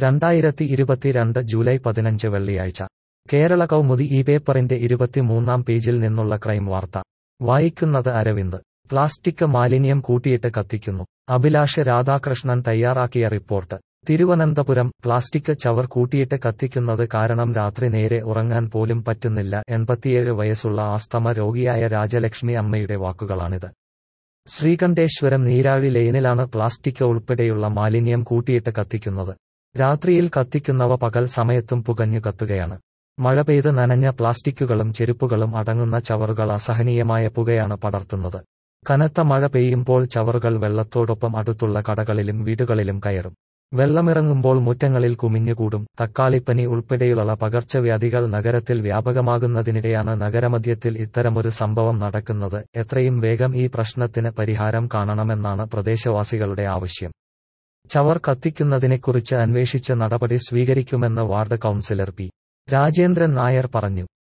രണ്ടായിരത്തി ഇരുപത്തിരണ്ട് ജൂലൈ പതിനഞ്ച് വെള്ളിയാഴ്ച കേരള കൗമുദി ഈ പേപ്പറിന്റെ ഇരുപത്തിമൂന്നാം പേജിൽ നിന്നുള്ള ക്രൈം വാർത്ത വായിക്കുന്നത് അരവിന്ദ് പ്ലാസ്റ്റിക് മാലിന്യം കൂട്ടിയിട്ട് കത്തിക്കുന്നു അഭിലാഷ് രാധാകൃഷ്ണൻ തയ്യാറാക്കിയ റിപ്പോർട്ട് തിരുവനന്തപുരം പ്ലാസ്റ്റിക് ചവർ കൂട്ടിയിട്ട് കത്തിക്കുന്നത് കാരണം രാത്രി നേരെ ഉറങ്ങാൻ പോലും പറ്റുന്നില്ല എൺപത്തിയേഴ് വയസ്സുള്ള ആസ്തമ രോഗിയായ രാജലക്ഷ്മി അമ്മയുടെ വാക്കുകളാണിത് ശ്രീകണ്ഠേശ്വരം നീരാഴി ലെയിനിലാണ് പ്ലാസ്റ്റിക് ഉൾപ്പെടെയുള്ള മാലിന്യം കൂട്ടിയിട്ട് കത്തിക്കുന്നത് രാത്രിയിൽ കത്തിക്കുന്നവ പകൽ സമയത്തും പുകഞ്ഞു കത്തുകയാണ് മഴ പെയ്ത് നനഞ്ഞ പ്ലാസ്റ്റിക്കുകളും ചെരുപ്പുകളും അടങ്ങുന്ന ചവറുകൾ അസഹനീയമായ പുകയാണ് പടർത്തുന്നത് കനത്ത മഴ പെയ്യുമ്പോൾ ചവറുകൾ വെള്ളത്തോടൊപ്പം അടുത്തുള്ള കടകളിലും വീടുകളിലും കയറും വെള്ളമിറങ്ങുമ്പോൾ മുറ്റങ്ങളിൽ കുമിഞ്ഞുകൂടും തക്കാളിപ്പനി ഉൾപ്പെടെയുള്ള പകർച്ചവ്യാധികൾ നഗരത്തിൽ വ്യാപകമാകുന്നതിനിടെയാണ് നഗരമധ്യത്തിൽ ഇത്തരമൊരു സംഭവം നടക്കുന്നത് എത്രയും വേഗം ഈ പ്രശ്നത്തിന് പരിഹാരം കാണണമെന്നാണ് പ്രദേശവാസികളുടെ ആവശ്യം ചവർ കത്തിക്കുന്നതിനെക്കുറിച്ച് അന്വേഷിച്ച് നടപടി സ്വീകരിക്കുമെന്ന് ward councillor P Rajendran Nair പറഞ്ഞു